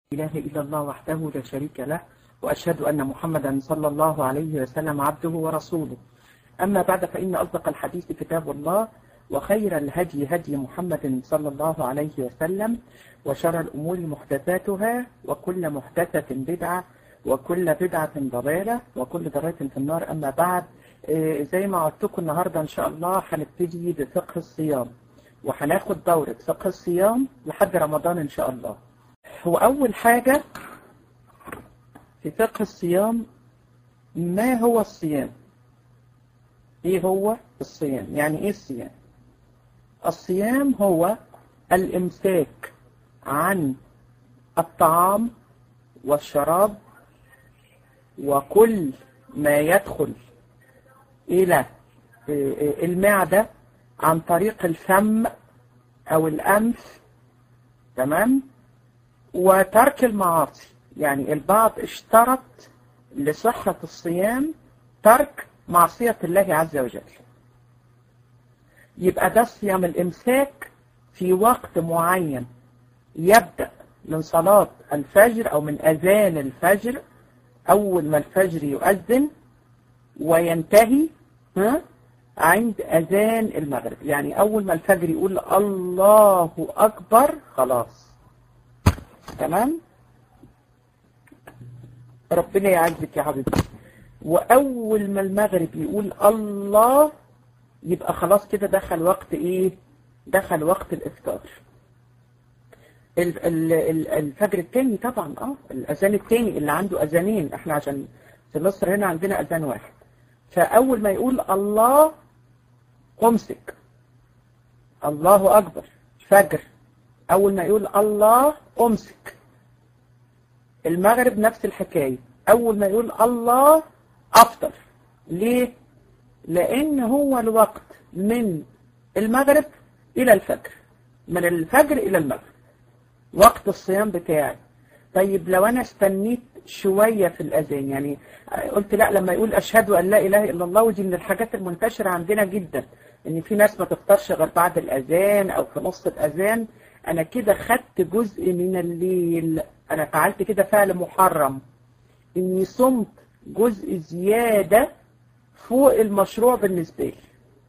إله إلا الله وحده لا شريك له وأشهد أن محمدا صلى الله عليه وسلم عبده ورسوله أما بعد فإن أصدق الحديث كتاب الله وخير الهدي هدي محمد صلى الله عليه وسلم وشر الأمور محدثاتها وكل محدثة بدعة وكل بدعة ضلالة وكل ضلالة في النار أما بعد آه، زي ما عدتكم النهاردة إن شاء الله هنبتدي بفقه الصيام وهناخد دورة فقه الصيام لحد رمضان إن شاء الله هو أول حاجة في فقه الصيام ما هو الصيام إيه هو الصيام يعني إيه الصيام الصيام هو الإمساك عن الطعام والشراب وكل ما يدخل إلى المعدة عن طريق الفم أو الأنف تمام وترك المعاصي يعني البعض اشترط لصحة الصيام ترك معصية الله عز وجل يبقى ده صيام الإمساك في وقت معين يبدأ من صلاة الفجر أو من أذان الفجر أول ما الفجر يؤذن وينتهي ها عند أذان المغرب يعني أول ما الفجر يقول الله أكبر خلاص تمام ربنا يعزك يا حبيبي وأول ما المغرب يقول الله يبقى خلاص كده دخل وقت إيه دخل وقت الإفطار ال- ال- ال- الفجر التاني طبعا اه الأذان التاني اللي عنده أذانين احنا عشان في مصر هنا عندنا أذان واحد فأول ما يقول الله امسك الله أكبر فجر أول ما يقول الله امسك المغرب نفس الحكاية أول ما يقول الله أفطر ليه؟ لأن هو الوقت من المغرب إلى الفجر من الفجر إلى المغرب وقت الصيام بتاعي طيب لو أنا استنيت شوية في الأذان يعني قلت لا لما يقول أشهد أن لا إله إلا الله ودي من الحاجات المنتشرة عندنا جدا إن في ناس ما تفطرش غير بعد الأذان أو في نص الأذان أنا كده خدت جزء من الليل أنا فعلت كده فعل محرم إني صمت جزء زيادة فوق المشروع بالنسبة لي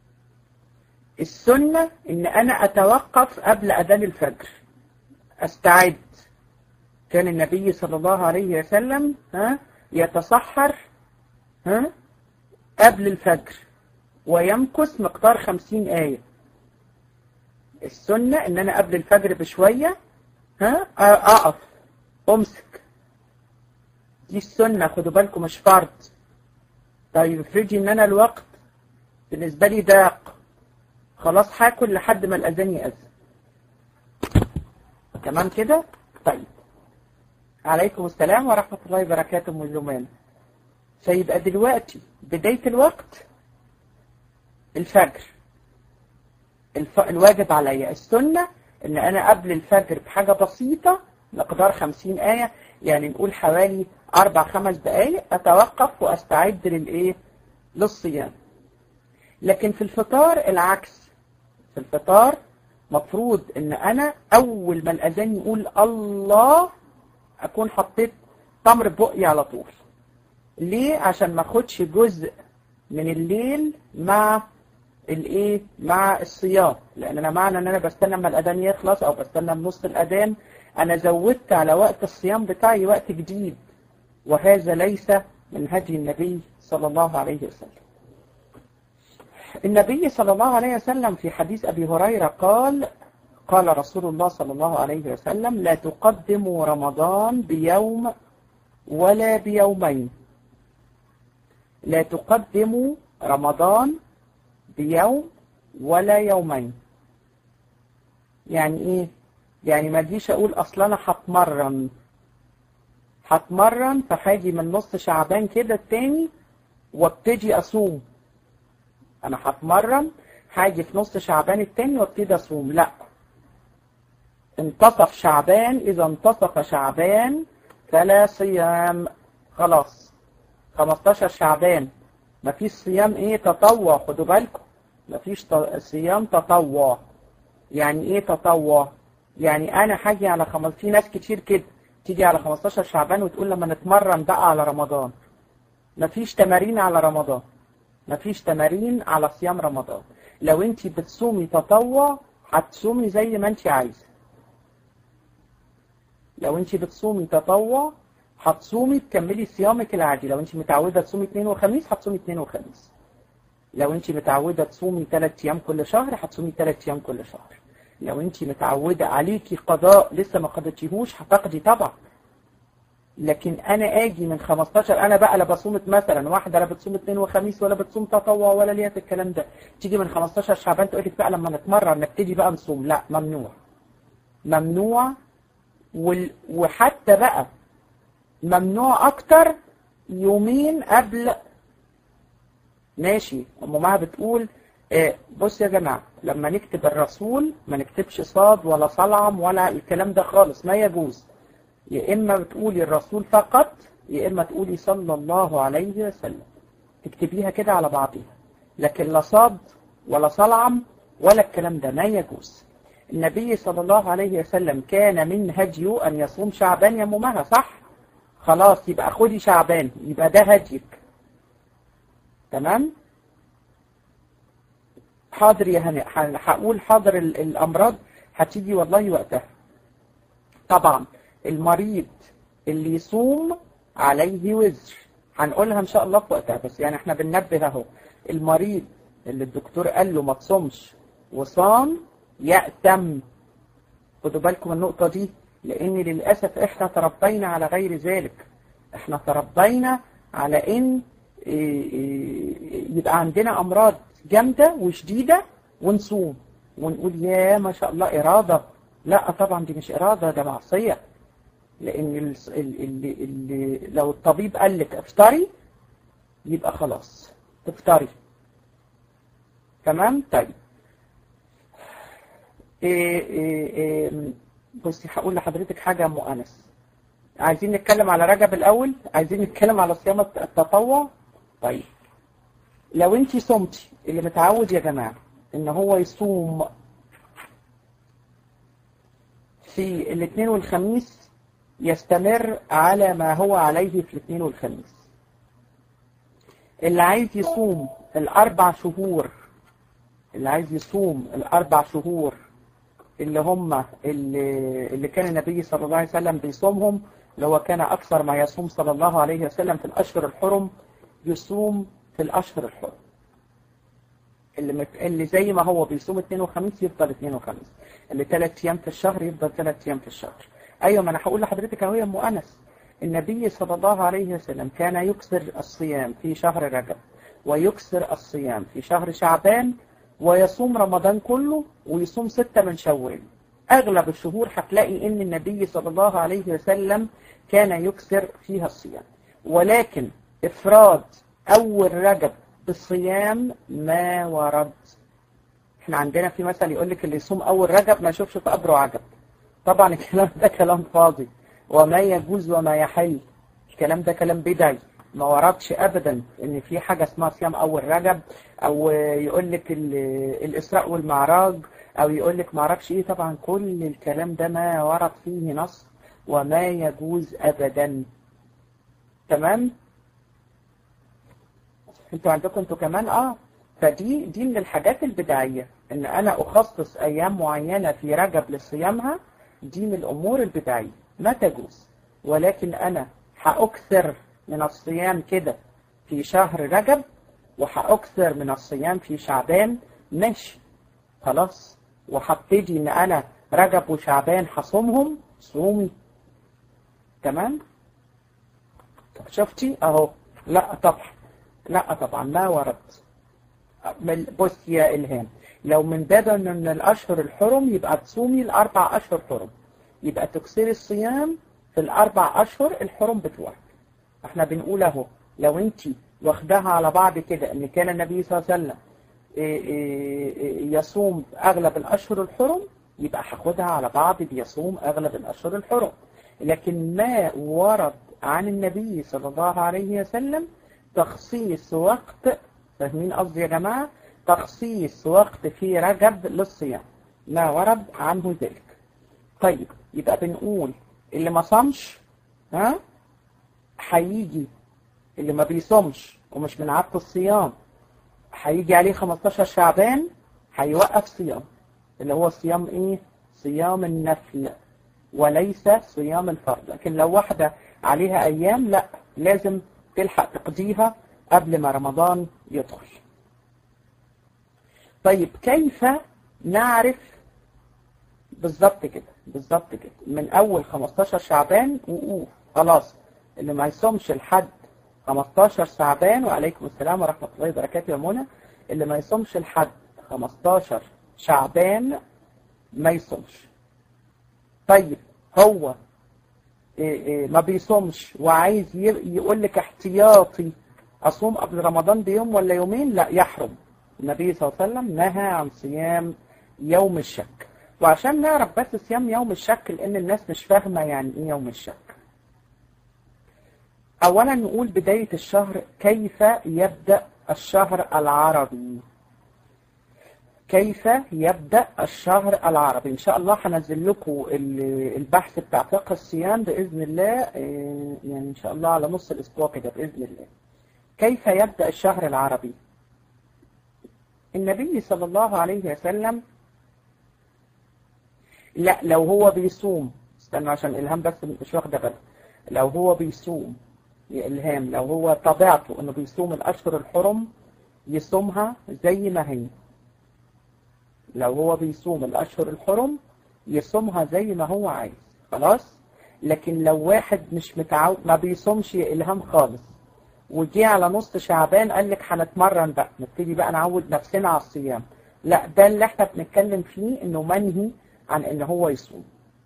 السنة إن أنا أتوقف قبل أذان الفجر أستعد كان النبي صلى الله عليه وسلم ها يتصحر ها قبل الفجر ويمكث مقدار خمسين آية السنة إن أنا قبل الفجر بشوية ها أقف أمسك دي السنة خدوا بالكم مش فرض طيب افرضي إن أنا الوقت بالنسبة لي ضاق خلاص هاكل لحد ما الأذان يأذن تمام كده طيب عليكم السلام ورحمة الله وبركاته من زمان فيبقى دلوقتي بداية الوقت الفجر الف... الواجب عليا السنة ان انا قبل الفجر بحاجة بسيطة مقدار خمسين آية يعني نقول حوالي اربع خمس دقايق اتوقف واستعد للايه للصيام لكن في الفطار العكس في الفطار مفروض ان انا اول ما الاذان يقول الله اكون حطيت تمر بقي على طول ليه عشان ما اخدش جزء من الليل مع الايه مع الصيام لان انا معنى ان انا بستنى اما الاذان يخلص او بستنى من نص الاذان انا زودت على وقت الصيام بتاعي وقت جديد وهذا ليس من هدي النبي صلى الله عليه وسلم النبي صلى الله عليه وسلم في حديث ابي هريره قال قال رسول الله صلى الله عليه وسلم لا تقدموا رمضان بيوم ولا بيومين لا تقدموا رمضان بيوم ولا يومين يعني ايه يعني ما تجيش اقول اصل انا هتمرن هتمرن فهاجي من نص شعبان كده التاني وابتدي اصوم انا هتمرن هاجي في نص شعبان التاني وابتدي اصوم لا انتصف شعبان اذا انتصف شعبان فلا صيام خلاص 15 شعبان مفيش صيام ايه تطوع خدوا بالكم مفيش ت- صيام تطوع يعني ايه تطوع يعني انا هاجي على خمس في ناس كتير كده تيجي على 15 شعبان وتقول لما نتمرن بقى على رمضان مفيش تمارين على رمضان مفيش تمارين على صيام رمضان لو انت بتصومي تطوع هتصومي زي ما انت عايزه لو انت بتصومي تطوع هتصومي تكملي صيامك العادي لو انت متعوده تصومي اثنين وخميس هتصومي اثنين وخميس لو انت متعوده تصومي ثلاث ايام كل شهر هتصومي ثلاث ايام كل شهر لو انت متعوده عليكي قضاء لسه ما قضيتيهوش هتقضي طبعا لكن انا اجي من 15 انا بقى لا بصوم مثلا واحده لا بتصوم اثنين وخميس ولا بتصوم تطوع ولا ليها الكلام ده تيجي من 15 شعبان تقول لك بقى لما نتمرن نبتدي بقى نصوم لا ممنوع ممنوع وال... وحتى بقى ممنوع اكتر يومين قبل ماشي ام مها بتقول آه بص يا جماعه لما نكتب الرسول ما نكتبش صاد ولا صلعم ولا الكلام ده خالص ما يجوز يا اما بتقولي الرسول فقط يا اما تقولي صلى الله عليه وسلم تكتبيها كده على بعضها لكن لا صاد ولا صلعم ولا الكلام ده ما يجوز النبي صلى الله عليه وسلم كان من هديه أن يصوم شعبان يا ممها صح خلاص يبقى خدي شعبان يبقى ده هديك تمام حاضر يا هناء هقول حاضر الأمراض هتيجي والله وقتها طبعا المريض اللي يصوم عليه وزر هنقولها ان شاء الله في وقتها بس يعني احنا بننبه اهو المريض اللي الدكتور قال له ما تصومش وصام يأتم خدوا بالكم من النقطة دي لأن للأسف إحنا تربينا على غير ذلك إحنا تربينا على إن يبقى عندنا أمراض جامدة وشديدة ونصوم ونقول يا ما شاء الله إرادة لا طبعا دي مش إرادة ده معصية لأن اللي اللي لو الطبيب قال لك افطري يبقى خلاص تفطري تمام طيب إيه إيه إيه بصي هقول لحضرتك حاجة أم أنس عايزين نتكلم على رجب الأول عايزين نتكلم على صيام التطوع طيب لو انت صمتي اللي متعود يا جماعة ان هو يصوم في الاثنين والخميس يستمر على ما هو عليه في الاثنين والخميس اللي عايز يصوم الأربع شهور اللي عايز يصوم الأربع شهور اللي هم اللي, اللي كان النبي صلى الله عليه وسلم بيصومهم اللي هو كان أكثر ما يصوم صلى الله عليه وسلم في الأشهر الحرم يصوم في الأشهر الحرم اللي, مت... اللي زي ما هو بيصوم اثنين وخميس يفضل اثنين وخميس اللي ثلاث أيام في الشهر يفضل ثلاث أيام في الشهر أيوة ما أنا هقول لحضرتك أهو يا أم أنس النبي صلى الله عليه وسلم كان يكثر الصيام في شهر رجب ويكثر الصيام في شهر شعبان ويصوم رمضان كله ويصوم ستة من شوال أغلب الشهور هتلاقي إن النبي صلى الله عليه وسلم كان يكثر فيها الصيام ولكن إفراد أول رجب بالصيام ما ورد احنا عندنا في مثل يقول لك اللي يصوم أول رجب ما يشوفش في قبره عجب طبعا الكلام ده كلام فاضي وما يجوز وما يحل الكلام ده كلام بدعي ما وردش ابدا ان في حاجة اسمها صيام اول رجب او يقول لك الاسراء والمعراج او يقول لك ما اعرفش ايه طبعا كل الكلام ده ما ورد فيه نص وما يجوز ابدا تمام انتوا عندكم انتوا كمان اه فدي دي من الحاجات البدعية ان انا اخصص ايام معينة في رجب لصيامها دي من الامور البدعية ما تجوز ولكن انا هاكثر من الصيام كده في شهر رجب وهأكثر من الصيام في شعبان ماشي خلاص وهبتدي ان انا رجب وشعبان هصومهم صومي تمام طب شفتي اهو لا طبعا لا طبعا ما ورد بص يا الهام لو من باب ان من الاشهر الحرم يبقى تصومي الاربع اشهر حرم يبقى تكسري الصيام في الاربع اشهر الحرم بتوعك احنا بنقول اهو لو انت واخداها على بعض كده ان كان النبي صلى الله عليه وسلم يصوم اغلب الاشهر الحرم يبقى هاخدها على بعض بيصوم اغلب الاشهر الحرم لكن ما ورد عن النبي صلى الله عليه وسلم تخصيص وقت فاهمين قصدي يا جماعة تخصيص وقت في رجب للصيام ما ورد عنه ذلك طيب يبقى بنقول اللي ما صامش ها هيجي اللي ما بيصومش ومش من عادة الصيام هيجي عليه 15 شعبان هيوقف صيام اللي هو صيام ايه صيام النفل وليس صيام الفرض لكن لو واحدة عليها ايام لا لازم تلحق تقضيها قبل ما رمضان يدخل طيب كيف نعرف بالظبط كده بالظبط كده من اول 15 شعبان وقوف خلاص اللي ما يصومش لحد 15 شعبان وعليكم السلام ورحمة الله وبركاته يا منى اللي ما يصومش لحد 15 شعبان ما يصومش طيب هو إيه إيه ما بيصومش وعايز يقول لك احتياطي اصوم قبل رمضان بيوم ولا يومين لا يحرم النبي صلى الله عليه وسلم نهى عن صيام يوم الشك وعشان نعرف بس صيام يوم الشك لان الناس مش فاهمه يعني ايه يوم الشك اولا نقول بدايه الشهر كيف يبدا الشهر العربي كيف يبدأ الشهر العربي إن شاء الله هنزل لكم البحث بتاع فقه الصيام بإذن الله يعني إن شاء الله على نص الأسبوع كده بإذن الله كيف يبدأ الشهر العربي النبي صلى الله عليه وسلم لا لو هو بيصوم استنوا عشان إلهام بس مش واخدة بالك لو هو بيصوم يا إلهام لو هو طبيعته إنه بيصوم الأشهر الحرم يصومها زي ما هي لو هو بيصوم الأشهر الحرم يصومها زي ما هو عايز خلاص لكن لو واحد مش متعود ما بيصومش إلهام خالص وجي على نص شعبان قال لك هنتمرن بقى نبتدي بقى نعود نفسنا على الصيام لا ده اللي احنا بنتكلم فيه انه منهي عن ان هو يصوم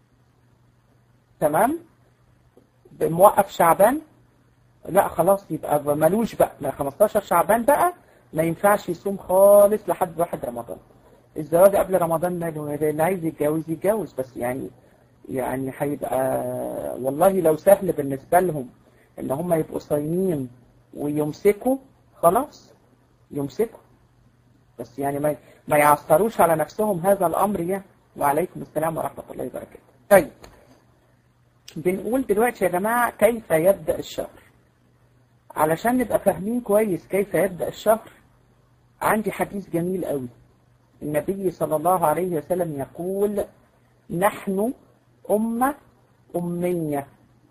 تمام موقف شعبان لا خلاص يبقى ملوش بقى من 15 شعبان بقى ما ينفعش يصوم خالص لحد واحد رمضان الزواج قبل رمضان ماله اللي عايز يتجوز يتجوز بس يعني يعني هيبقى والله لو سهل بالنسبة لهم ان هم يبقوا صايمين ويمسكوا خلاص يمسكوا بس يعني ما ما يعثروش على نفسهم هذا الامر يعني وعليكم السلام ورحمة الله وبركاته طيب بنقول دلوقتي يا جماعة كيف يبدأ الشهر علشان نبقى فاهمين كويس كيف يبدأ الشهر عندي حديث جميل قوي النبي صلى الله عليه وسلم يقول نحن أمة أمية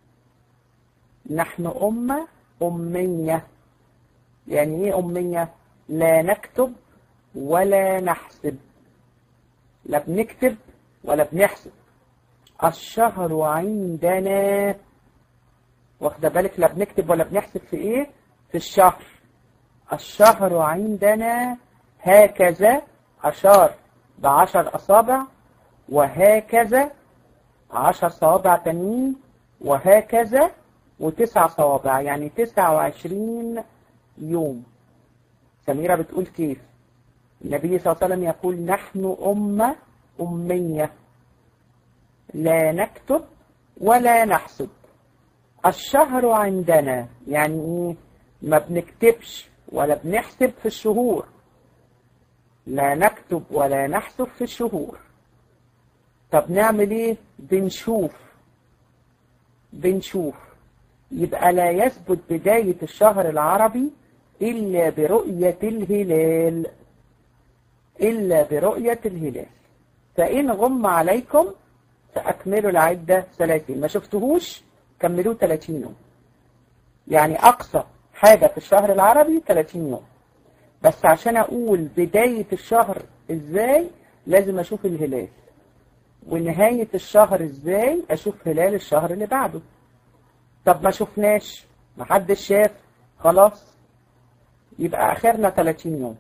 نحن أمة أمية يعني إيه أمية لا نكتب ولا نحسب لا بنكتب ولا بنحسب الشهر عندنا واخده بالك لا بنكتب ولا بنحسب في ايه في الشهر الشهر عندنا هكذا أشار بعشر أصابع وهكذا عشر صوابع تانيين وهكذا وتسع صوابع يعني تسعة وعشرين يوم سميرة بتقول كيف النبي صلى الله عليه وسلم يقول نحن أمة أمية لا نكتب ولا نحسب الشهر عندنا يعني ايه ما بنكتبش ولا بنحسب في الشهور لا نكتب ولا نحسب في الشهور طب نعمل ايه بنشوف بنشوف يبقى لا يثبت بداية الشهر العربي إلا برؤية الهلال إلا برؤية الهلال فإن غم عليكم فأكملوا العدة 30 ما شفتهوش كملوه 30 يوم يعني أقصى حاجة في الشهر العربي 30 يوم بس عشان أقول بداية الشهر إزاي لازم أشوف الهلال ونهاية الشهر إزاي أشوف هلال الشهر اللي بعده طب ما شفناش محدش شاف خلاص يبقى آخرنا 30 يوم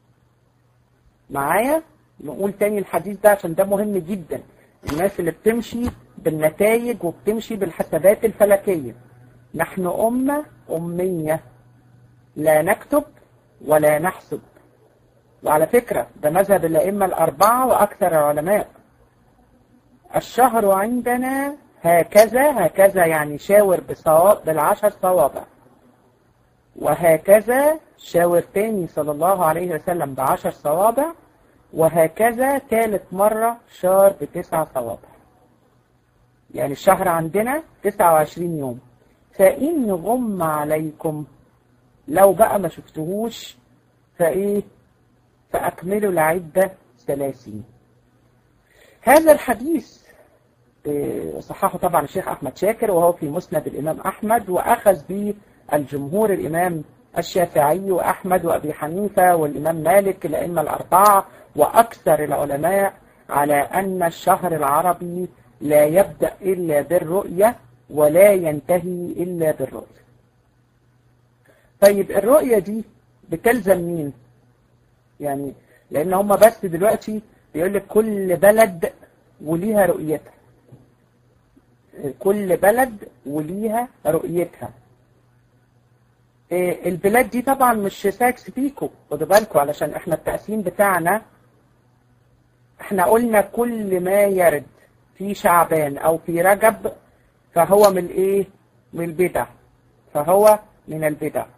معايا نقول تاني الحديث ده عشان ده مهم جدا الناس اللي بتمشي بالنتائج وبتمشي بالحسابات الفلكية نحن أمة أمية لا نكتب ولا نحسب وعلى فكرة ده مذهب الأئمة الأربعة وأكثر العلماء الشهر عندنا هكذا هكذا يعني شاور بصواب بالعشر صوابع وهكذا شاور تاني صلى الله عليه وسلم بعشر صوابع وهكذا ثالث مرة شار بتسع صوابع يعني الشهر عندنا 29 يوم فإن غم عليكم لو بقى ما شفتهوش فإيه فأكملوا العدة ثلاثين هذا الحديث صححه طبعا الشيخ أحمد شاكر وهو في مسند الإمام أحمد وأخذ به الجمهور الإمام الشافعي وأحمد وأبي حنيفة والإمام مالك الأئمة الأربعة وأكثر العلماء على أن الشهر العربي لا يبدأ إلا بالرؤية ولا ينتهي إلا بالرؤية طيب الرؤية دي بتلزم مين يعني لأن هم بس دلوقتي بيقول لك كل بلد وليها رؤيتها كل بلد وليها رؤيتها البلاد دي طبعا مش ساكس بيكو خدوا بالكم علشان احنا التقسيم بتاعنا احنا قلنا كل ما يرد في شعبان او في رجب فهو من ايه من البدع فهو من البدع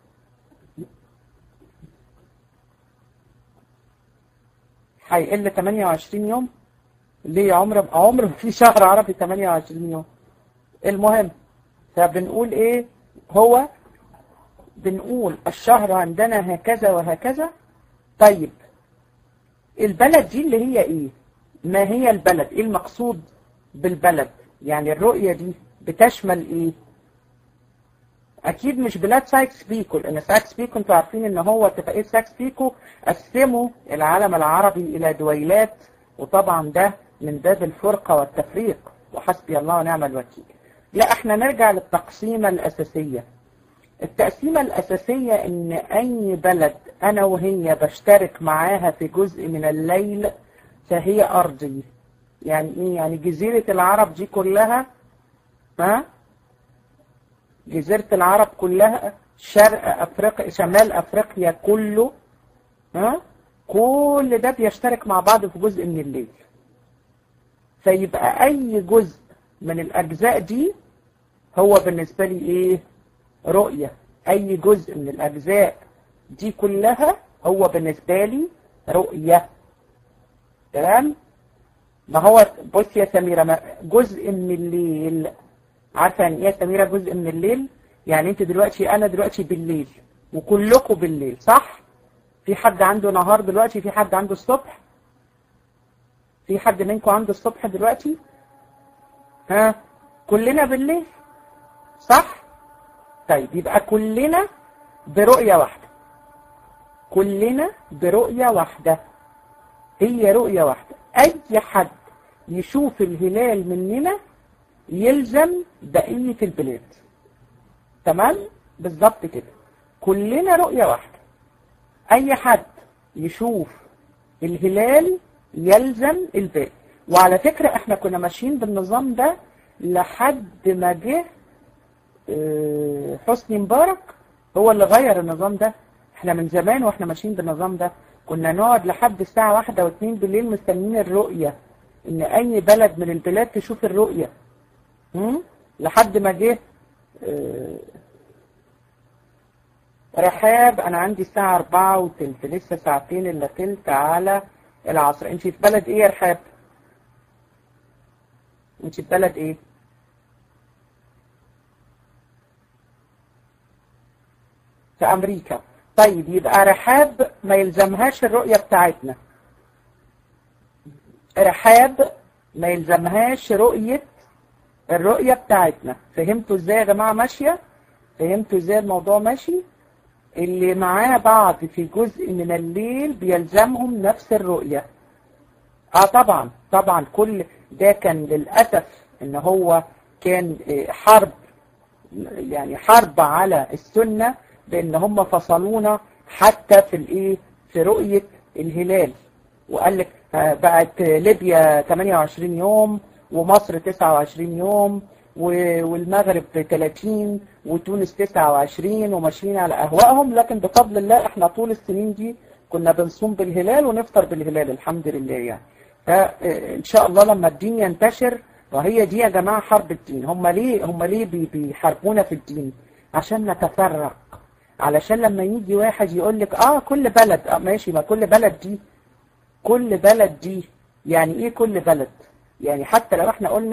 هيقل 28 يوم ليه عمر عمر في شهر عربي 28 يوم المهم فبنقول ايه هو بنقول الشهر عندنا هكذا وهكذا طيب البلد دي اللي هي ايه ما هي البلد ايه المقصود بالبلد يعني الرؤية دي بتشمل ايه اكيد مش بلاد سايكس بيكو لان سايكس بيكو انتوا عارفين ان هو اتفاقية سايكس بيكو قسموا العالم العربي الى دويلات وطبعا ده من باب الفرقة والتفريق وحسبي الله ونعم الوكيل لا احنا نرجع للتقسيمة الاساسية التقسيمة الاساسية ان اي بلد انا وهي بشترك معاها في جزء من الليل فهي ارضي يعني ايه يعني جزيرة العرب دي كلها ها جزيرة العرب كلها شرق افريقيا شمال افريقيا كله ها كل ده بيشترك مع بعض في جزء من الليل فيبقى اي جزء من الاجزاء دي هو بالنسبة لي ايه رؤية اي جزء من الاجزاء دي كلها هو بالنسبة لي رؤية تمام ما هو بص يا سميرة ما جزء من الليل عارفة يعني ايه يا سميرة جزء من الليل يعني انت دلوقتي انا دلوقتي بالليل وكلكم بالليل صح في حد عنده نهار دلوقتي في حد عنده الصبح في حد منكم عنده الصبح دلوقتي ها كلنا بالليل صح طيب يبقى كلنا برؤية واحدة كلنا برؤية واحدة هي رؤية واحدة أي حد يشوف الهلال مننا يلزم بقية البلاد تمام بالظبط كده كلنا رؤية واحدة أي حد يشوف الهلال يلزم الباقي وعلى فكرة احنا كنا ماشيين بالنظام ده لحد ما جه حسني مبارك هو اللي غير النظام ده احنا من زمان واحنا ماشيين بالنظام ده كنا نقعد لحد الساعة واحدة واثنين بالليل مستنيين الرؤية ان اي بلد من البلاد تشوف الرؤية هم؟ لحد ما جه اه رحاب انا عندي الساعة اربعة وتلت لسه ساعتين الا تلت على العصر انت في بلد ايه يا رحاب انت في بلد ايه في امريكا طيب يبقى رحاب ما يلزمهاش الرؤية بتاعتنا رحاب ما يلزمهاش رؤية الرؤية بتاعتنا فهمتوا ازاي يا جماعة ماشية فهمتوا ازاي الموضوع ماشي اللي معاه بعض في جزء من الليل بيلزمهم نفس الرؤية اه طبعا طبعا كل ده كان للأسف ان هو كان حرب يعني حرب على السنة بان هم فصلونا حتى في الايه في رؤية الهلال وقال لك بقت ليبيا 28 يوم ومصر 29 يوم والمغرب 30 وتونس 29 وماشيين على اهوائهم لكن بفضل الله احنا طول السنين دي كنا بنصوم بالهلال ونفطر بالهلال الحمد لله يعني فان شاء الله لما الدين ينتشر وهي دي يا جماعه حرب الدين هم ليه هم ليه بيحاربونا في الدين عشان نتفرق علشان لما يجي واحد يقول لك اه كل بلد آه ماشي ما كل بلد دي كل بلد دي يعني ايه كل بلد يعني حتى لو احنا قلنا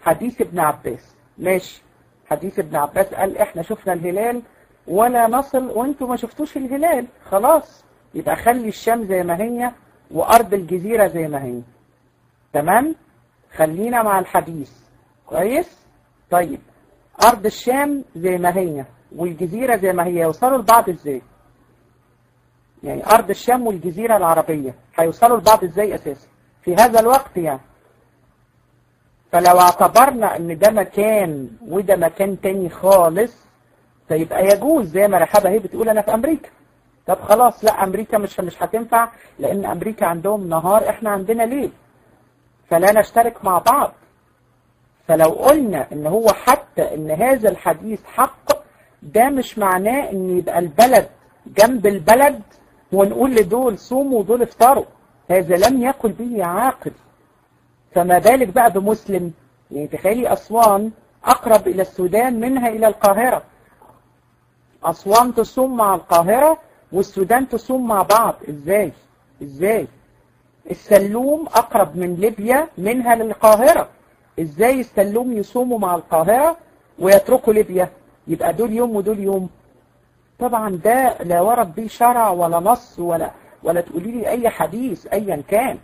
حديث ابن عباس ماشي حديث ابن عباس قال احنا شفنا الهلال ولا نصل وانتوا ما شفتوش الهلال خلاص يبقى خلي الشام زي ما هي وارض الجزيرة زي ما هي تمام خلينا مع الحديث كويس طيب ارض الشام زي ما هي والجزيرة زي ما هي يوصلوا لبعض ازاي يعني ارض الشام والجزيرة العربية هيوصلوا لبعض ازاي اساسا في هذا الوقت يعني فلو اعتبرنا ان ده مكان وده مكان تاني خالص فيبقى يجوز زي ما رحابة هي بتقول انا في امريكا طب خلاص لا امريكا مش مش هتنفع لان امريكا عندهم نهار احنا عندنا ليل فلا نشترك مع بعض فلو قلنا ان هو حتى ان هذا الحديث حق ده مش معناه ان يبقى البلد جنب البلد ونقول لدول صوموا ودول افطروا هذا لم يقل به عاقل فما بالك بقى بمسلم يعني تخيلي أسوان أقرب إلى السودان منها إلى القاهرة أسوان تصوم مع القاهرة والسودان تصوم مع بعض إزاي إزاي السلوم أقرب من ليبيا منها للقاهرة إزاي السلوم يصوموا مع القاهرة ويتركوا ليبيا يبقى دول يوم ودول يوم طبعا ده لا ورد به شرع ولا نص ولا ولا تقولي لي أي حديث أيا كان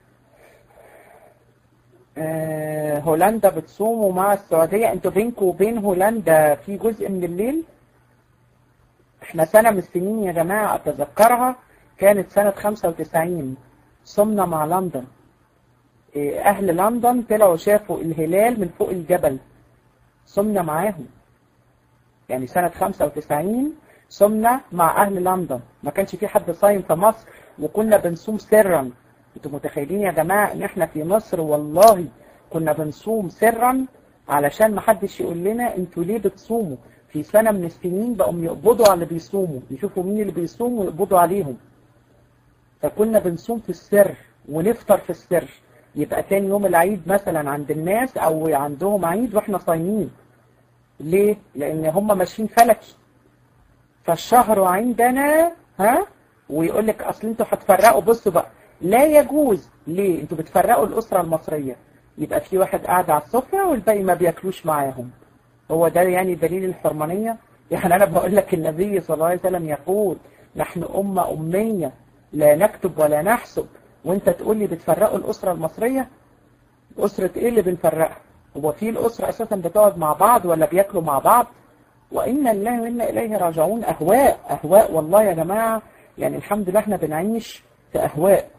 آه هولندا بتصوموا مع السعودية انتوا بينكم وبين هولندا في جزء من الليل احنا سنة من السنين يا جماعة اتذكرها كانت سنة 95 صمنا مع لندن آه اهل لندن طلعوا شافوا الهلال من فوق الجبل صمنا معاهم يعني سنة 95 صمنا مع اهل لندن ما كانش في حد صايم في مصر وكنا بنصوم سرا انتوا متخيلين يا جماعة ان احنا في مصر والله كنا بنصوم سرا علشان ما حدش يقول لنا انتوا ليه بتصوموا في سنة من السنين بقوا يقبضوا على اللي بيصوموا يشوفوا مين اللي بيصوم ويقبضوا عليهم فكنا بنصوم في السر ونفطر في السر يبقى تاني يوم العيد مثلا عند الناس او عندهم عيد واحنا صايمين ليه؟ لان هم ماشيين فلكي فالشهر عندنا ها ويقول لك اصل انتوا هتفرقوا بصوا بقى لا يجوز ليه انتوا بتفرقوا الأسرة المصرية يبقى في واحد قاعد على السفرة والباقي ما بياكلوش معاهم هو ده يعني دليل الحرمانية يعني أنا بقول لك النبي صلى الله عليه وسلم يقول نحن أمة أمية لا نكتب ولا نحسب وانت تقول لي بتفرقوا الأسرة المصرية أسرة ايه اللي بنفرقها هو في الأسرة أساسا بتقعد مع بعض ولا بياكلوا مع بعض وإن الله وإنا إليه راجعون أهواء أهواء والله يا جماعة يعني الحمد لله احنا بنعيش في أهواء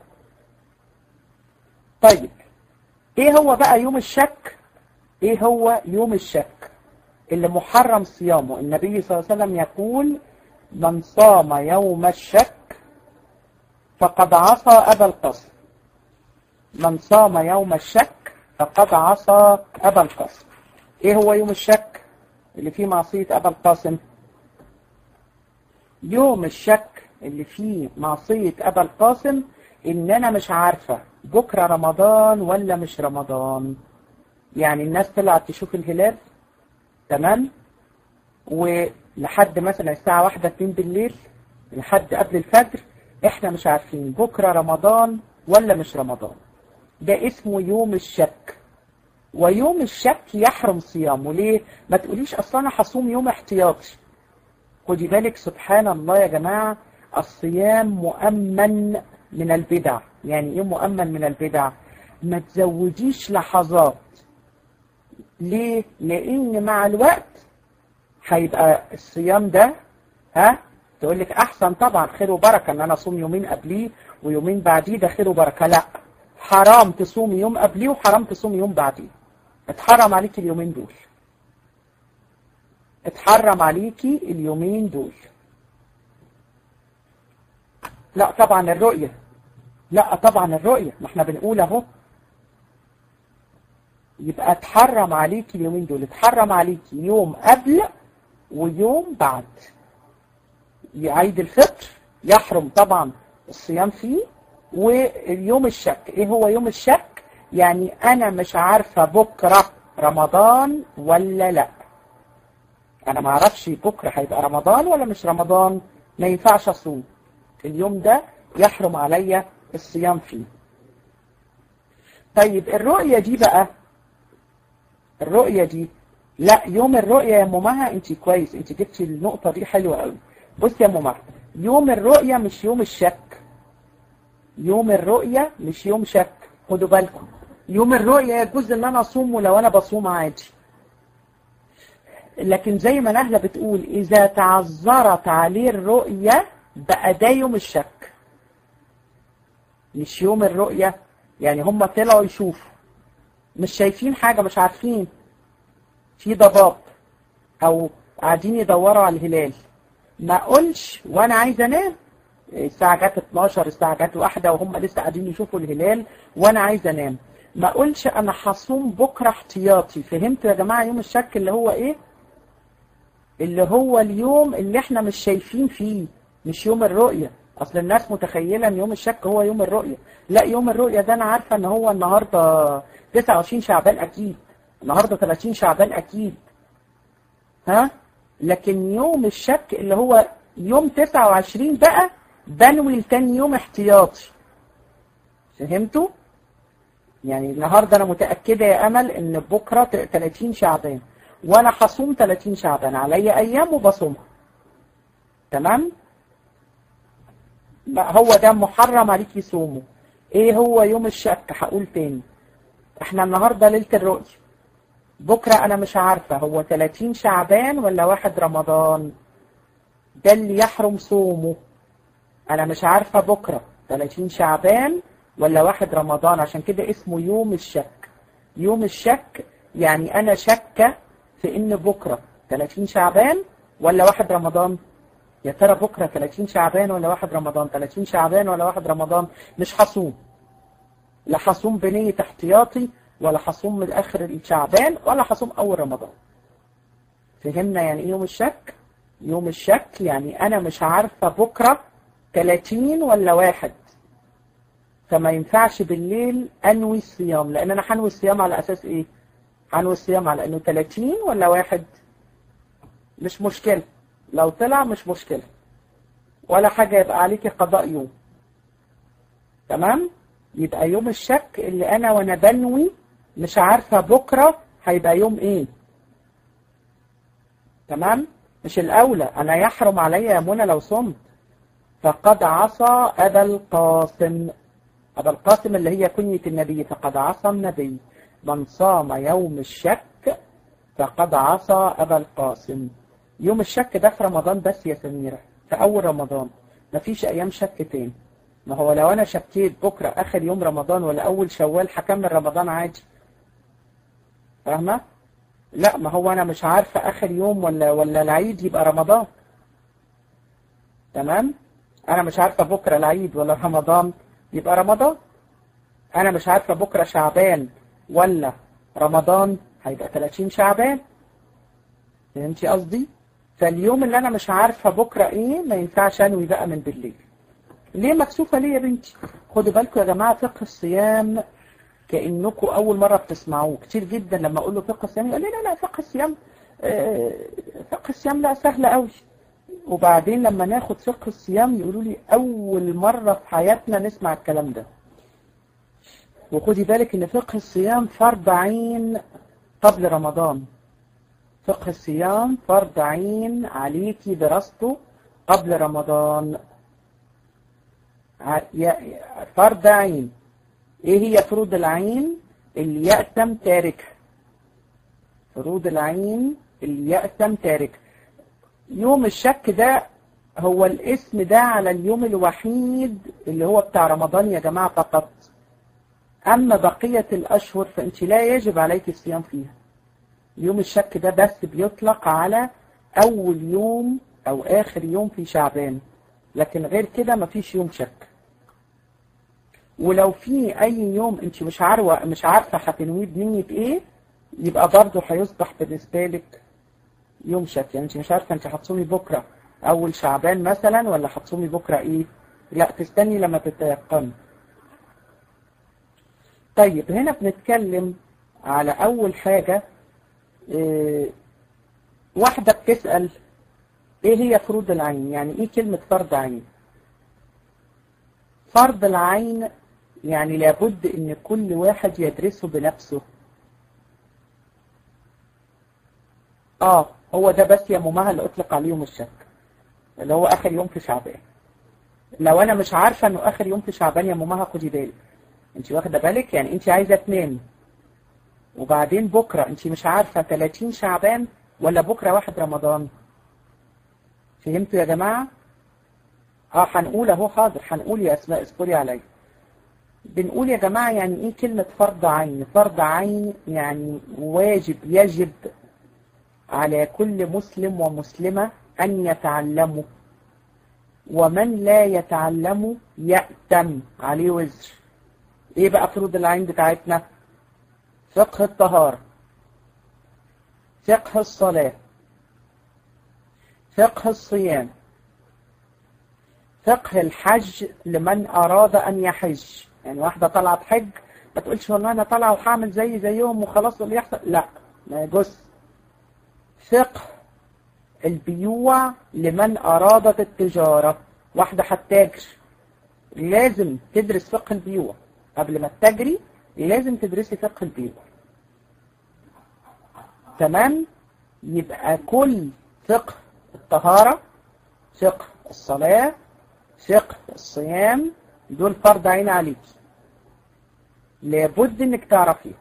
طيب ايه هو بقى يوم الشك ايه هو يوم الشك اللي محرم صيامه النبي صلى الله عليه وسلم يقول من صام يوم الشك فقد عصى أبا القاسم من صام يوم الشك فقد عصى أبا القاسم ايه هو يوم الشك اللي فيه معصية أبا القاسم يوم الشك اللي فيه معصية أبا القاسم إن أنا مش عارفة بكرة رمضان ولا مش رمضان يعني الناس طلعت تشوف الهلال تمام ولحد مثلا الساعة واحدة اتنين بالليل لحد قبل الفجر احنا مش عارفين بكرة رمضان ولا مش رمضان ده اسمه يوم الشك ويوم الشك يحرم صيامه ليه ما تقوليش اصلا انا هصوم يوم احتياطي خدي بالك سبحان الله يا جماعة الصيام مؤمن من البدع يعني ايه مؤمن من البدع ما تزوديش لحظات ليه لان مع الوقت هيبقى الصيام ده ها تقول لك احسن طبعا خير وبركه ان انا اصوم يومين قبليه ويومين بعديه ده خير وبركه لا حرام تصومي يوم قبليه وحرام تصومي يوم بعديه اتحرم عليكي اليومين دول اتحرم عليكي اليومين دول لا طبعا الرؤية لا طبعا الرؤية ما احنا بنقول اهو يبقى اتحرم عليكي اليومين دول اتحرم عليكي يوم قبل ويوم بعد عيد الفطر يحرم طبعا الصيام فيه واليوم الشك ايه هو يوم الشك يعني انا مش عارفة بكرة رمضان ولا لا انا ما اعرفش بكرة هيبقى رمضان ولا مش رمضان ما ينفعش اصوم اليوم ده يحرم عليا الصيام فيه طيب الرؤية دي بقى الرؤية دي لا يوم الرؤية يا ماما انت كويس انت جبتي النقطة دي حلوة قوي بص يا ماما يوم الرؤية مش يوم الشك يوم الرؤية مش يوم شك خدوا بالكم يوم الرؤية يجوز ان انا اصوم ولو انا بصوم عادي لكن زي ما نهلة بتقول اذا تعذرت عليه الرؤية بقى ده يوم الشك مش يوم الرؤية يعني هم طلعوا يشوفوا مش شايفين حاجة مش عارفين في ضباب او قاعدين يدوروا على الهلال ما اقولش وانا عايز انام الساعة جت 12 الساعة جت واحدة وهم لسه قاعدين يشوفوا الهلال وانا عايز انام ما اقولش انا هصوم بكرة احتياطي فهمتوا يا جماعة يوم الشك اللي هو ايه اللي هو اليوم اللي احنا مش شايفين فيه مش يوم الرؤية اصل الناس متخيلة ان يوم الشك هو يوم الرؤية لا يوم الرؤية ده انا عارفة ان هو النهاردة 29 شعبان اكيد النهاردة 30 شعبان اكيد ها لكن يوم الشك اللي هو يوم 29 بقى بنوي لتاني يوم احتياطي فهمتوا يعني النهاردة انا متأكدة يا امل ان بكرة 30 شعبان وانا هصوم 30 شعبان عليا ايام وبصومها تمام هو ده محرم عليك يصومه ايه هو يوم الشك هقول تاني احنا النهاردة ليلة الرؤية بكرة انا مش عارفة هو 30 شعبان ولا واحد رمضان ده اللي يحرم صومه انا مش عارفة بكرة 30 شعبان ولا واحد رمضان عشان كده اسمه يوم الشك يوم الشك يعني انا شاكة في ان بكرة 30 شعبان ولا واحد رمضان يا ترى بكرة 30 شعبان ولا واحد رمضان 30 شعبان ولا واحد رمضان مش هصوم لا هصوم بنية احتياطي ولا هصوم من اخر الشعبان ولا هصوم اول رمضان فهمنا يعني ايه يوم الشك يوم الشك يعني انا مش عارفة بكرة 30 ولا واحد فما ينفعش بالليل انوي الصيام لان انا هنوي الصيام على اساس ايه هنوي الصيام على انه 30 ولا واحد مش مشكلة لو طلع مش مشكلة ولا حاجة يبقى عليكي قضاء يوم تمام يبقى يوم الشك اللي انا وانا بنوي مش عارفة بكرة هيبقى يوم ايه تمام مش الاولى انا يحرم عليا يا منى لو صمت فقد عصى ابا القاسم ابا القاسم اللي هي كنية النبي فقد عصى النبي من صام يوم الشك فقد عصى ابا القاسم يوم الشك ده في رمضان بس يا سميرة في أول رمضان مفيش أيام شك تاني ما هو لو أنا شكيت بكرة آخر يوم رمضان ولا أول شوال هكمل رمضان عادي فاهمة؟ لا ما هو أنا مش عارفة آخر يوم ولا ولا العيد يبقى رمضان تمام؟ أنا مش عارفة بكرة العيد ولا رمضان يبقى رمضان أنا مش عارفة بكرة شعبان ولا رمضان هيبقى 30 شعبان فهمتي قصدي؟ فاليوم اللي انا مش عارفة بكرة ايه ما ينفعش انوي بقى من بالليل ليه مكسوفة ليه يا بنتي خدوا بالكم يا جماعة فقه الصيام كأنكم اول مرة بتسمعوه كتير جدا لما اقول له فقه الصيام يقول لي لا لا فقه الصيام آه فقه الصيام لا سهل قوي وبعدين لما ناخد فقه الصيام يقولوا لي اول مرة في حياتنا نسمع الكلام ده وخدي بالك ان فقه الصيام فرض عين قبل رمضان فقه الصيام فرض عين عليكي دراسته قبل رمضان فرض عين ايه هي فروض العين اللي يأتم تاركها فروض العين اللي يأتم تاركها يوم الشك ده هو الاسم ده على اليوم الوحيد اللي هو بتاع رمضان يا جماعة فقط أما بقية الأشهر فأنت لا يجب عليك الصيام فيها يوم الشك ده بس بيطلق على أول يوم أو آخر يوم في شعبان لكن غير كده مفيش يوم شك ولو في أي يوم أنت مش عارفة مش عارفة هتنويه بنية إيه يبقى برضه هيصبح بالنسبة لك يوم شك يعني أنت مش عارفة أنت هتصومي بكرة أول شعبان مثلا ولا هتصومي بكرة إيه لا تستني لما تتيقني طيب هنا بنتكلم على أول حاجة إيه واحدة بتسأل ايه هي فروض العين يعني ايه كلمة فرض عين فرض العين يعني لابد ان كل واحد يدرسه بنفسه اه هو ده بس يا ممها اللي اطلق عليهم الشك اللي هو اخر يوم في شعبان لو انا مش عارفه انه اخر يوم في شعبان يا ممها خدي بالك انت واخده بالك يعني انت عايزه تنامي وبعدين بكره انت مش عارفه 30 شعبان ولا بكره واحد رمضان فهمتوا يا جماعه اه هنقول اهو حاضر هنقول يا اسماء اصبري عليا بنقول يا جماعه يعني ايه كلمه فرض عين فرض عين يعني واجب يجب على كل مسلم ومسلمه ان يتعلموا ومن لا يتعلم يأتم عليه وزر ايه بقى فروض العين بتاعتنا فقه الطهارة فقه الصلاة فقه الصيام فقه الحج لمن أراد أن يحج يعني واحدة طلعت حج ما تقولش والله أنا طالعة وهعمل زي زيهم وخلاص اللي يحصل لا ما يجوز فقه البيوع لمن أرادت التجارة واحدة هتتاجر لازم تدرس فقه البيوع قبل ما تتاجري لازم تدرسي فقه البيوع تمام يبقى كل فقه الطهارة فقه الصلاة فقه الصيام دول فرض عين عليك لابد انك تعرفيه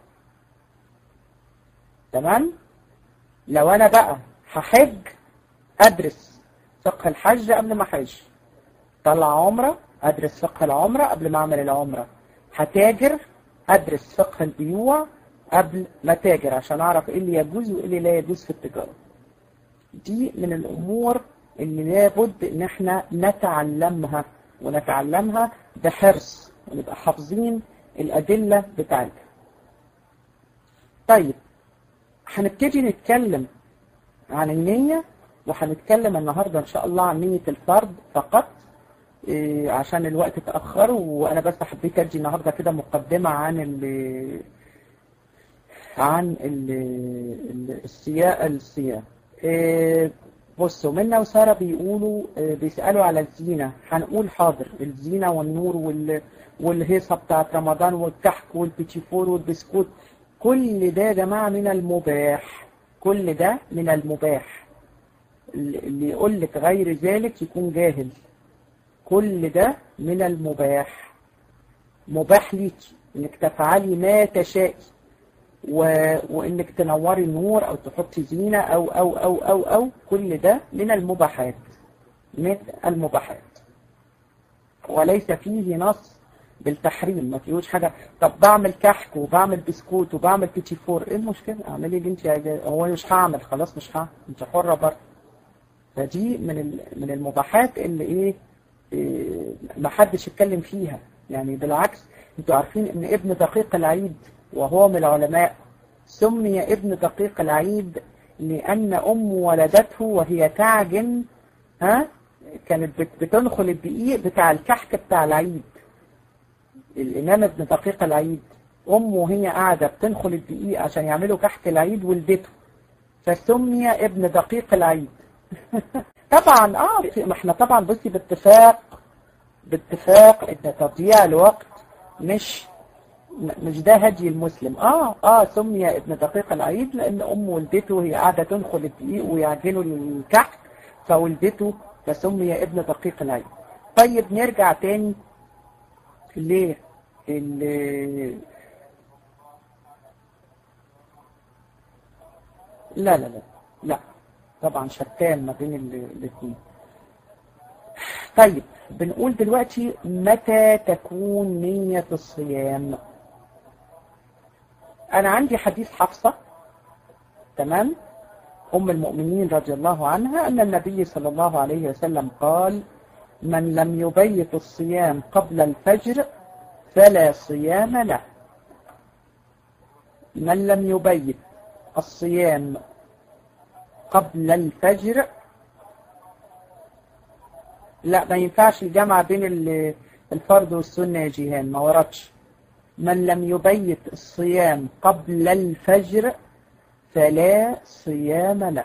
تمام لو انا بقى هحج ادرس فقه الحج قبل ما احج طلع عمرة ادرس فقه العمرة قبل ما اعمل العمرة هتاجر ادرس فقه البيوع قبل ما تاجر عشان اعرف ايه اللي يجوز وايه اللي لا يجوز في التجارة دي من الامور اللي لابد ان احنا نتعلمها ونتعلمها بحرص ونبقى حافظين الادلة بتاعتها طيب هنبتدي نتكلم عن النية وهنتكلم النهاردة إن شاء الله عن نية الفرد فقط إيه عشان الوقت اتأخر وأنا بس حبيت أدي النهاردة كده مقدمة عن ال عن ال السياق السياق إيه بصوا منا وسارة بيقولوا إيه بيسألوا على الزينة هنقول حاضر الزينة والنور وال والهيصة بتاعت رمضان والكحك والبيتيفور والبسكوت كل ده يا جماعة من المباح كل ده من المباح اللي يقول لك غير ذلك يكون جاهل كل ده من المباح مباح ليك انك تفعلي ما تشائي و... وانك تنوري النور او تحطي زينة او او او او او كل ده من المباحات من المباحات وليس فيه نص بالتحريم ما فيهوش حاجة طب بعمل كحك وبعمل بسكوت وبعمل بيتي فور ايه المشكلة اعملي اللي انت عايزاه هو مش هعمل خلاص مش هعمل انت حرة برضه فدي من من المباحات اللي ايه, إيه ما حدش يتكلم فيها يعني بالعكس انتوا عارفين ان ابن دقيق العيد وهو من العلماء سمي ابن دقيق العيد لأن أم ولدته وهي تعجن ها كانت بتنخل الدقيق بتاع الكحك بتاع العيد الإمام ابن دقيق العيد أمه وهي قاعدة بتنخل الدقيق عشان يعملوا كحك العيد ولدته فسمي ابن دقيق العيد طبعا اه ما احنا طبعا بصي باتفاق باتفاق ان تضييع الوقت مش مش ده هدي المسلم اه اه سمي ابن دقيق العيد لان ام ولدته وهي قاعده تنخل الدقيق ويعجنوا الكحك فولدته فسمي ابن دقيق العيد طيب نرجع تاني ليه لا لا لا لا طبعا شتان ما بين الاثنين طيب بنقول دلوقتي متى تكون نية الصيام أنا عندي حديث حفصة تمام أم المؤمنين رضي الله عنها أن النبي صلى الله عليه وسلم قال من لم يبيت الصيام قبل الفجر فلا صيام له من لم يبيت الصيام قبل الفجر لا ما ينفعش الجمع بين الفرض والسنة يا جيهان ما وردش من لم يبيت الصيام قبل الفجر فلا صيام له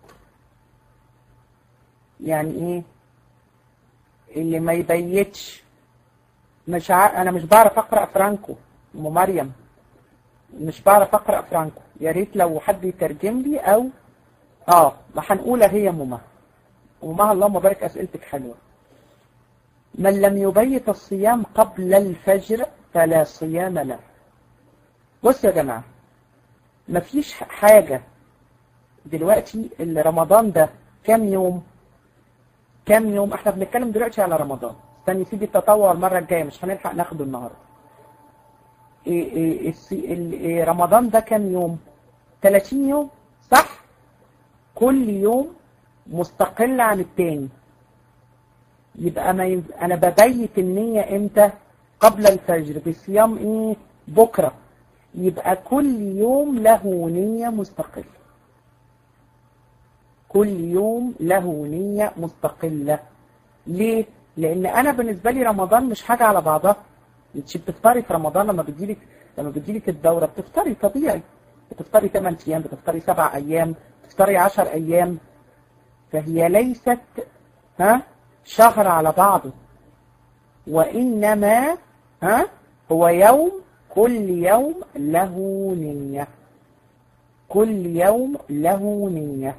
يعني ايه اللي ما يبيتش مش ع... انا مش بعرف اقرا فرانكو ام مريم مش بعرف اقرا فرانكو يا ريت لو حد يترجم لي او اه ما هنقولها هي مما ومع اللهم بارك اسئلتك حلوه من لم يبيت الصيام قبل الفجر فلا صيام له بص يا جماعه مفيش حاجه دلوقتي اللي رمضان ده كام يوم كام يوم احنا بنتكلم دلوقتي على رمضان استني سيدي التطوع المره الجايه مش هنلحق ناخده النهارده إيه إيه إيه إيه رمضان ده كام يوم 30 يوم صح كل يوم مستقل عن التاني يبقى ما يب... انا ببيت النية امتى قبل الفجر بصيام ايه بكرة يبقى كل يوم له نية مستقلة كل يوم له نية مستقلة ليه؟ لان انا بالنسبة لي رمضان مش حاجة على بعضها انت بتفطري في رمضان لما بتجيلك لما بتجيلك الدورة بتفطري طبيعي بتفطري 8 ايام بتفطري 7 ايام بتفطري 10 ايام فهي ليست ها شهر على بعضه وإنما ها هو يوم كل يوم له نية كل يوم له نية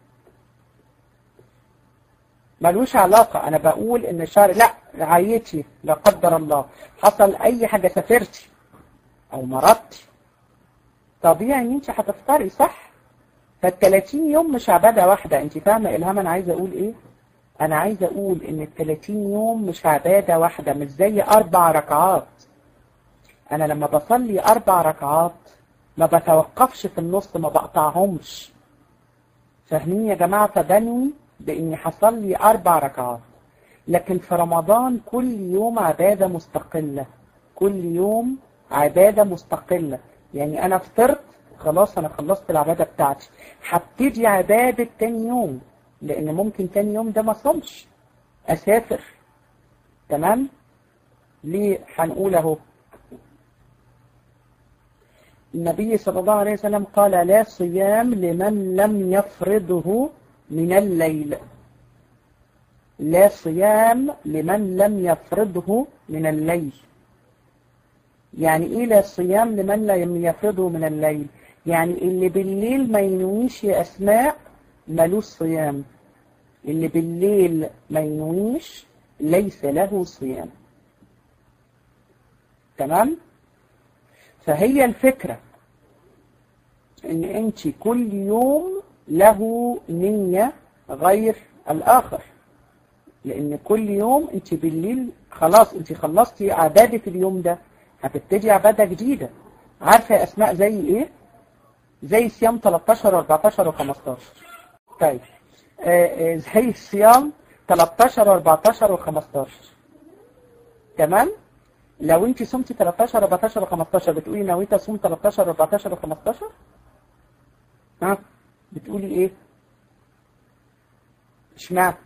ملوش علاقة أنا بقول إن الشهر لا عيتي لا قدر الله حصل أي حاجة سافرتي أو مرضتي طبيعي إن أنت هتفطري صح فال 30 يوم مش عبادة واحدة أنت فاهمة إلهام أنا عايزة أقول إيه؟ أنا عايزة أقول إن ال 30 يوم مش عبادة واحدة مش زي أربع ركعات أنا لما بصلي أربع ركعات ما بتوقفش في النص ما بقطعهمش فاهمين يا جماعة فبنوي بإني هصلي أربع ركعات لكن في رمضان كل يوم عبادة مستقلة كل يوم عبادة مستقلة يعني أنا فطرت خلاص أنا خلصت العبادة بتاعتي هبتدي عبادة تاني يوم لأن ممكن تاني يوم ده ما صمش أسافر تمام ليه هنقول أهو النبي صلى الله عليه وسلم قال لا صيام لمن لم يفرضه من الليل لا صيام لمن لم يفرضه من الليل يعني ايه لا صيام لمن لم يفرضه من الليل يعني اللي بالليل ما ينويش يا اسماء ملوش صيام اللي بالليل ما ينويش ليس له صيام تمام فهي الفكرة ان انت كل يوم له نية غير الاخر لان كل يوم انت بالليل خلاص انت خلصتي عبادة اليوم ده هتبتدي عبادة جديدة عارفة يا اسماء زي ايه زي صيام 13 و14 و15 طيب آه آه زي صيام 13 و14 و15 تمام لو انت صمتي 13 14 و15 بتقولي نويت اصوم 13 14 و15 ها بتقولي ايه اشمعنى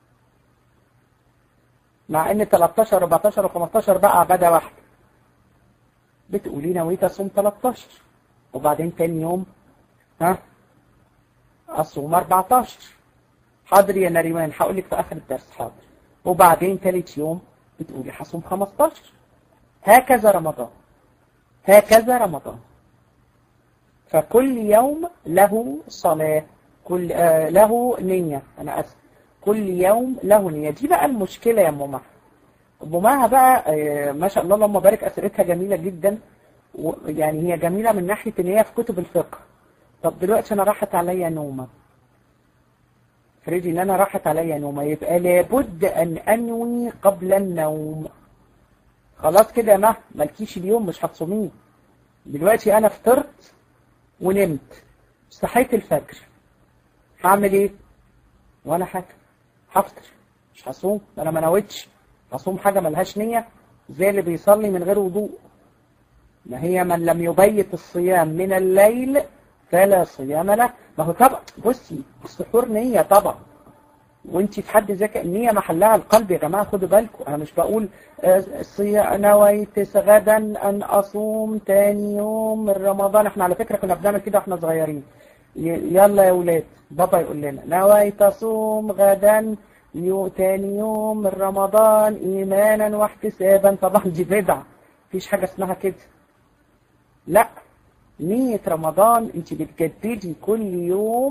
مع ان 13 14 و15 بقى عباده واحده بتقولي نويت اصوم 13 وبعدين تاني يوم ها اصوم 14 حاضر يا نريمان هقول لك في اخر الدرس حاضر وبعدين تالت يوم بتقولي هصوم 15 هكذا رمضان هكذا رمضان فكل يوم له صلاة كل آه له نية أنا أسف كل يوم له نية دي بقى المشكلة يا ماما ماما بقى آه ما شاء الله اللهم بارك أسئلتها جميلة جدا يعني هي جميلة من ناحية إن هي في كتب الفقه طب دلوقتي أنا راحت عليا نومة فريدي إن أنا راحت عليا نومة يبقى لابد أن أنوي قبل النوم خلاص كده يا مه مالكيش اليوم مش هتصوميه دلوقتي انا فطرت ونمت صحيت الفجر هعمل ايه وانا حاجه هفطر مش هصوم انا ما نويتش هصوم حاجه ملهاش نيه زي اللي بيصلي من غير وضوء ما هي من لم يبيت الصيام من الليل فلا صيام له ما هو طبعا بصي السحور نيه طبعا وانت في حد ذاك النية محلها القلب يا جماعة خدوا بالكم انا مش بقول نويت غدا ان اصوم تاني يوم من رمضان احنا على فكرة كنا بنعمل كده واحنا صغيرين يلا يا ولاد بابا يقول لنا نويت اصوم غدا يو تاني يوم من رمضان ايمانا واحتسابا طبعا دي بدعة مفيش حاجة اسمها كده لا نية رمضان انت بتجددي كل يوم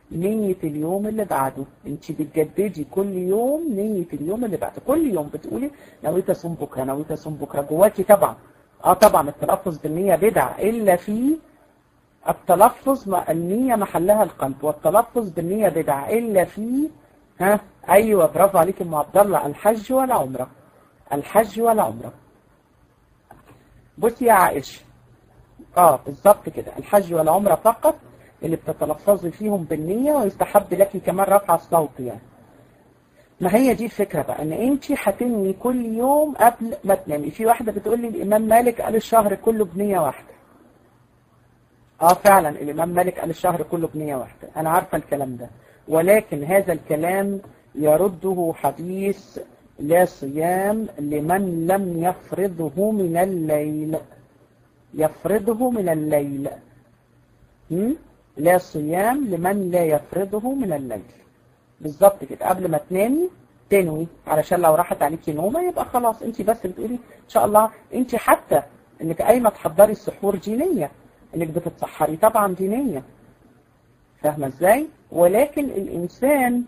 نية اليوم اللي بعده انت بتجددي كل يوم نية اليوم اللي بعده كل يوم بتقولي نويت اصوم بكره نويت اصوم بكره جواكي طبعا اه طبعا التلفظ بالنية بدعة الا في التلفظ مع النية محلها القلب والتلفظ بالنية بدعة الا في ها ايوه برافو عليك ام عبد الله الحج ولا عمره الحج ولا عمره بصي يا عائشه اه بالظبط كده الحج والعمره فقط اللي بتتلفظي فيهم بالنية ويستحب لك كمان رفع الصوت يعني ما هي دي الفكرة بقى ان انت هتنوي كل يوم قبل ما تنامي في واحدة بتقول لي الامام مالك قال الشهر كله بنية واحدة اه فعلا الامام مالك قال الشهر كله بنية واحدة انا عارفة الكلام ده ولكن هذا الكلام يرده حديث لا صيام لمن لم يفرضه من الليل يفرضه من الليل م? لا صيام لمن لا يفرضه من الليل بالظبط كده قبل ما تنامي تنوي علشان لو راحت عليكي نومه يبقى خلاص انت بس بتقولي ان شاء الله انت حتى انك قايمه تحضري السحور دي نيه انك بتتسحري طبعا دي نيه فاهمه ازاي ولكن الانسان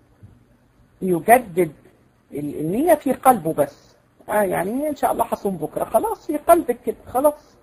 يجدد النيه في قلبه بس آه يعني ان شاء الله هصوم بكره خلاص في قلبك كده خلاص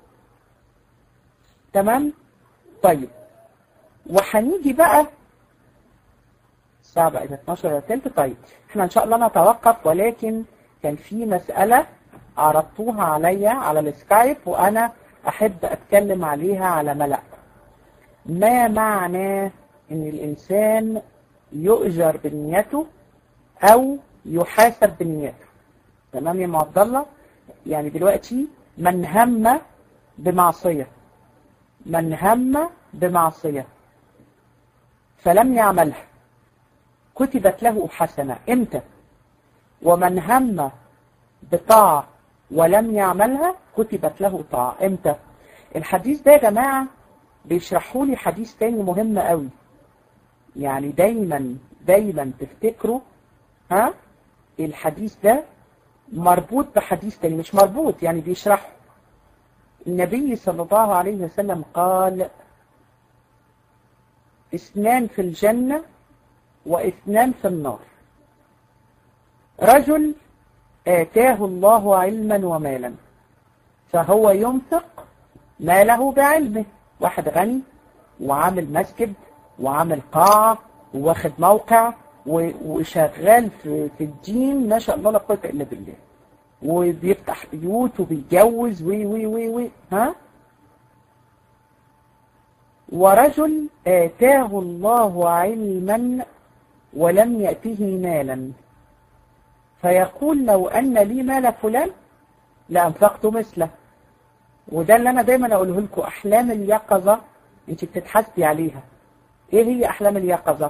تمام طيب وهنيجي بقى الساعة بقت 12 تلت طيب احنا ان شاء الله نتوقف ولكن كان في مسألة عرضتوها عليا على السكايب وانا احب اتكلم عليها على ملأ ما معنى ان الانسان يؤجر بنيته او يحاسب بنيته تمام يا عبد الله يعني دلوقتي من هم بمعصية من هم بمعصية فلم يعملها كتبت له حسنة امتى ومن هم بطاعة ولم يعملها كتبت له طاعة امتى الحديث ده يا جماعة بيشرحوا لي حديث تاني مهم قوي يعني دايما دايما تفتكروا ها الحديث ده مربوط بحديث تاني مش مربوط يعني بيشرحه النبي صلى الله عليه وسلم قال اثنان في الجنة واثنان في النار رجل آتاه الله علما ومالا فهو ينفق ماله بعلمه واحد غني وعامل مسجد وعامل قاعة وواخد موقع وشغال في, في الدين ما شاء الله لا قوة إلا بالله وبيفتح بيوت وبيتجوز وي وي وي وي ها ورجل آتاه الله علما ولم يأته مالا فيقول لو أن لي مال فلان لأنفقت مثله وده اللي أنا دايما أقوله لكم أحلام اليقظة أنت بتتحاسبي عليها إيه هي أحلام اليقظة؟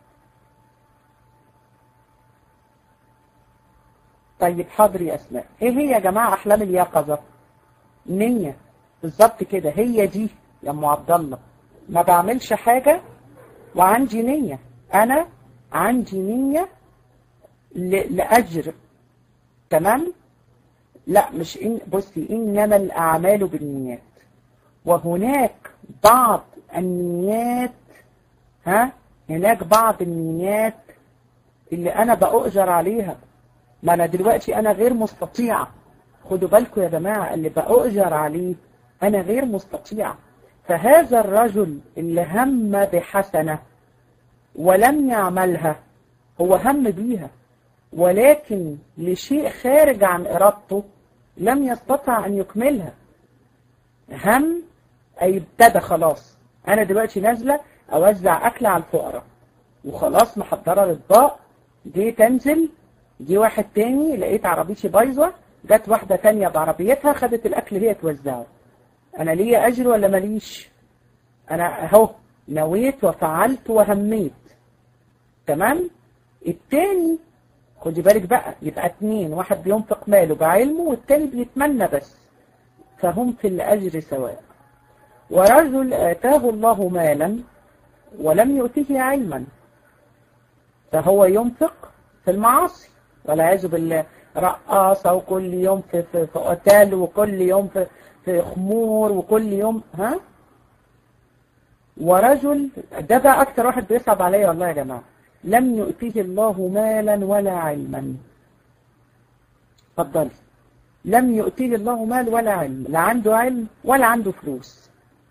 طيب حاضر يا أسماء إيه هي يا جماعة أحلام اليقظة؟ نية بالظبط كده هي دي يا أم عبد الله ما بعملش حاجة وعندي نية أنا عندي نية لأجر تمام لا مش إن بصي إنما الأعمال بالنيات وهناك بعض النيات ها هناك بعض النيات اللي أنا بأؤجر عليها ما أنا دلوقتي أنا غير مستطيعة خدوا بالكم يا جماعة اللي بأؤجر عليه أنا غير مستطيعة فهذا الرجل اللي هم بحسنة ولم يعملها هو هم بيها ولكن لشيء خارج عن إرادته لم يستطع أن يكملها هم أي ابتدى خلاص أنا دلوقتي نازلة أوزع أكل على الفقراء وخلاص محضرة الأطباق جيت أنزل جه واحد تاني لقيت عربيتي بايظة جت واحدة تانية بعربيتها خدت الأكل هي توزعه أنا ليا أجر ولا ماليش أنا أهو نويت وفعلت وهميت تمام التاني خدي بالك بقى يبقى اتنين واحد بينفق ماله بعلمه والتاني بيتمنى بس فهم في الأجر سواء ورجل آتاه الله مالا ولم يؤته علما فهو ينفق في المعاصي والعياذ بالله رقاصة وكل يوم في, في, في أوتيل وكل يوم في, في خمور وكل يوم ها ورجل ده بقى أكتر واحد بيصعب عليا والله يا جماعة لم يؤتيه الله مالا ولا علما اتفضلي لم يؤتيه الله مال ولا علم لا عنده علم ولا عنده فلوس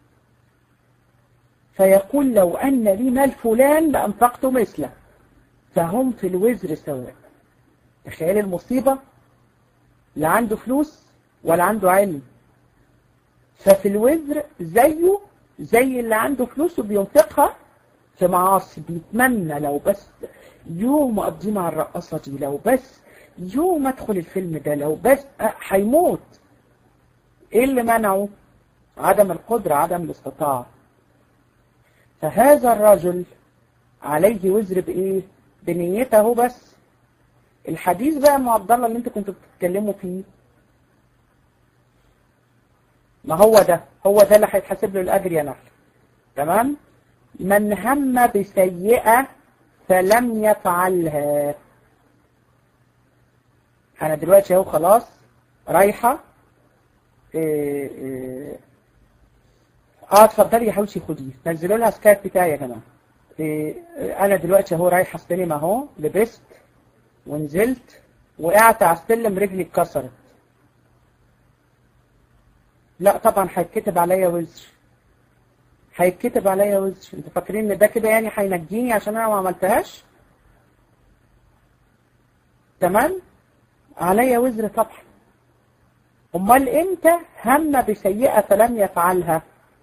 فيقول لو أن لي مال فلان لأنفقت مثله فهم في الوزر سواء تخيل المصيبة لا عنده فلوس ولا عنده علم ففي الوزر زيه زي اللي عنده فلوس وبينفقها في معاصي بيتمنى لو بس يوم أقضيه مع الرقاصة دي لو بس يوم أدخل الفيلم ده لو بس هيموت إيه اللي منعه؟ عدم القدرة عدم الاستطاعة فهذا الرجل عليه وزر بإيه؟ بنيته بس الحديث بقى مع عبد الله اللي انتوا كنتوا بتتكلموا فيه ما هو ده هو ده اللي هيتحسب له الأجر يا نحل تمام من هم بسيئة فلم يفعلها أنا دلوقتي اهو خلاص رايحة إيه إيه اه اتفضلي يا حوشي خديه نزلوا لها سكايب بتاعي يا جماعه إيه انا دلوقتي اهو رايحه السينما اهو لبست ونزلت وقعت على السلم رجلي اتكسرت لا طبعا هيتكتب عليا وزر هيتكتب عليا وزر انتوا فاكرين ان ده كده يعني هينجيني عشان انا ما عملتهاش تمام عليا وزر طبعا امال امتى هم بسيئة فلم يفعلها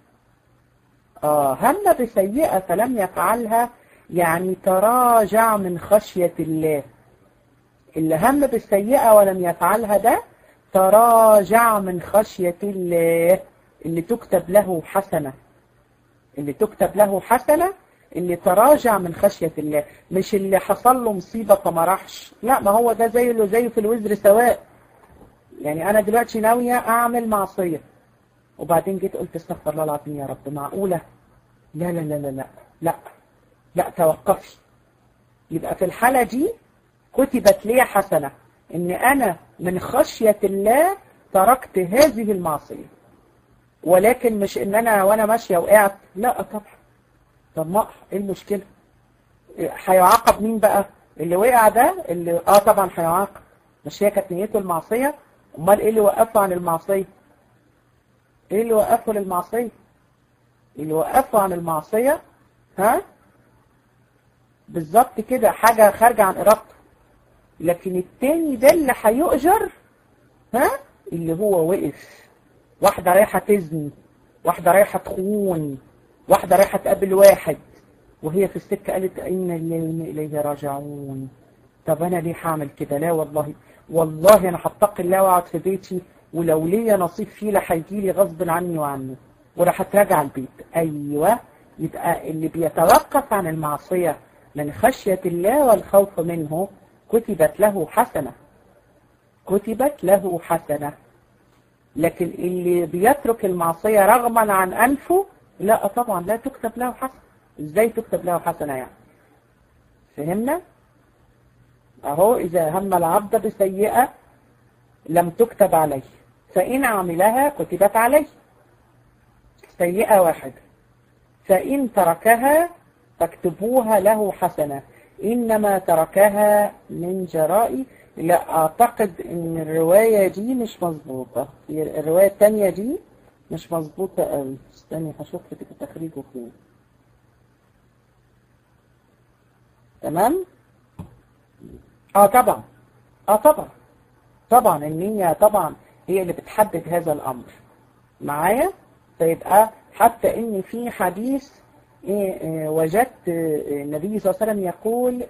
آه هم بسيئة فلم يفعلها يعني تراجع من خشية الله اللي هم بالسيئة ولم يفعلها ده تراجع من خشية الله اللي تكتب له حسنة اللي تكتب له حسنة اللي تراجع من خشية الله مش اللي حصل له مصيبة فما راحش لا ما هو ده زي اللي زيه في الوزر سواء يعني أنا دلوقتي ناوية أعمل معصية وبعدين جيت قلت استغفر الله العظيم يا رب معقولة لا لا لا لا لا لا لا توقفي يبقى في الحالة دي كتبت لي حسنة ان انا من خشية الله تركت هذه المعصية ولكن مش ان انا وانا ماشية وقعت لا طبعا طب ما ايه المشكلة هيعاقب مين بقى اللي وقع ده اللي اه طبعا هيعاقب مش هي كانت نيته المعصية امال ايه اللي وقفه عن المعصية ايه اللي وقفه للمعصية اللي وقفه عن المعصية ها بالظبط كده حاجة خارجة عن ارادته لكن التاني ده اللي هيؤجر ها اللي هو وقف واحدة رايحة تزني واحدة رايحة تخون واحدة رايحة تقابل واحد وهي في السكة قالت إنا إليه راجعون طب أنا ليه هعمل كده لا والله والله أنا هتقي الله وأقعد في بيتي ولو ليا نصيب فيه لا هيجي لي غصب عني وعنه وراح اتراجع البيت أيوة يبقى اللي بيتوقف عن المعصية من خشية الله والخوف منه كتبت له حسنة كتبت له حسنة لكن اللي بيترك المعصية رغما عن أنفه لا طبعا لا تكتب له حسنة ازاي تكتب له حسنة يعني فهمنا اهو اذا هم العبد بسيئة لم تكتب عليه فإن عملها كتبت عليه سيئة واحدة فإن تركها فاكتبوها له حسنة إنما تركها من جرائي لا أعتقد إن الرواية دي مش مظبوطة الرواية التانية دي مش مظبوطة قوي استني هشوف لك تخريجه فين تمام اه طبعا اه طبعا طبعا النية طبعا هي اللي بتحدد هذا الأمر معايا فيبقى حتى إن في حديث إيه إيه وجدت النبي صلى الله عليه وسلم يقول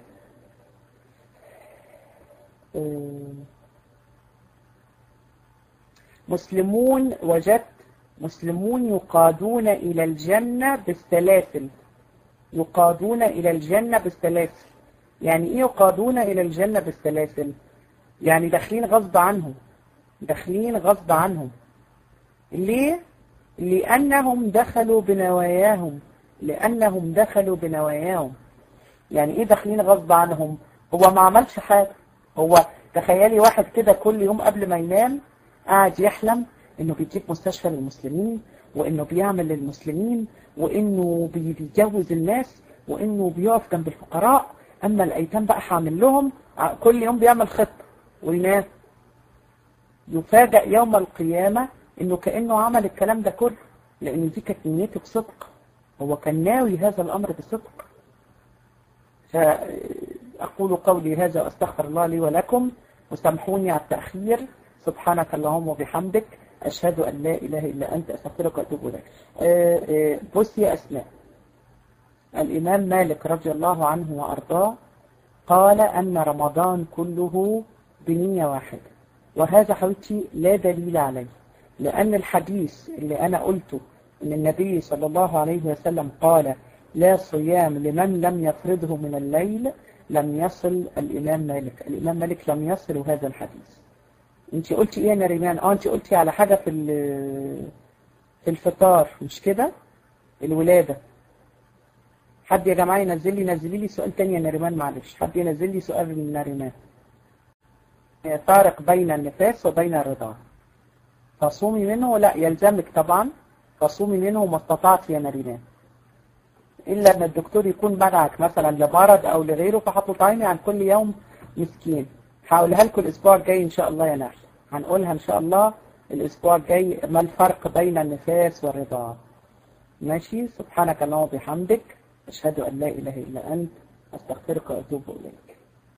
مسلمون وجدت مسلمون يقادون إلى الجنة بالسلاسل يقادون إلى الجنة بالسلاسل يعني إيه يقادون إلى الجنة بالسلاسل يعني داخلين غصب عنهم داخلين غصب عنهم ليه لأنهم دخلوا بنواياهم لأنهم دخلوا بنواياهم يعني إيه داخلين غصب عنهم هو ما عملش حاجة هو تخيلي واحد كده كل يوم قبل ما ينام قاعد يحلم إنه بيجيب مستشفى للمسلمين وإنه بيعمل للمسلمين وانه بي- بيجوز الناس وانه بيقف جنب الفقراء اما الايتام بقى هعمل لهم ع- كل يوم بيعمل خطه وينام يفاجأ يوم القيامة انه كأنه عمل الكلام ده كله لان دي كانت نيته بصدق هو كان ناوي هذا الامر بصدق فأقول قولي هذا وأستغفر الله لي ولكم وسامحوني على التأخير سبحانك اللهم وبحمدك أشهد أن لا إله إلا أنت أستغفرك وأتوب إليك آه، آه، بصي يا أسماء الإمام مالك رضي الله عنه وأرضاه قال أن رمضان كله بنية واحدة وهذا حبيبتي لا دليل عليه لأن الحديث اللي أنا قلته أن النبي صلى الله عليه وسلم قال لا صيام لمن لم يفرضه من الليل لم يصل الإمام مالك الإمام مالك لم يصل هذا الحديث انت قلتي ايه يا نريمان اه انت قلتي على حاجة في ال- في الفطار مش كده الولادة حد يا جماعة ينزل لي نزلي لي سؤال تاني يا نريمان معلش حد ينزل لي سؤال من نريمان فارق بين النفاس وبين الرضاعة فصومي منه لا يلزمك طبعا فصومي منه ما استطعت يا نريمان إلا أن الدكتور يكون منعك مثلا لمرض أو لغيره فهتطعمي عن كل يوم مسكين هقولها لكم الأسبوع الجاي إن شاء الله يا نحل هنقولها إن شاء الله الأسبوع الجاي ما الفرق بين النفاس والرضاعة ماشي سبحانك اللهم وبحمدك أشهد أن لا إله إلا أنت أستغفرك وأتوب إليك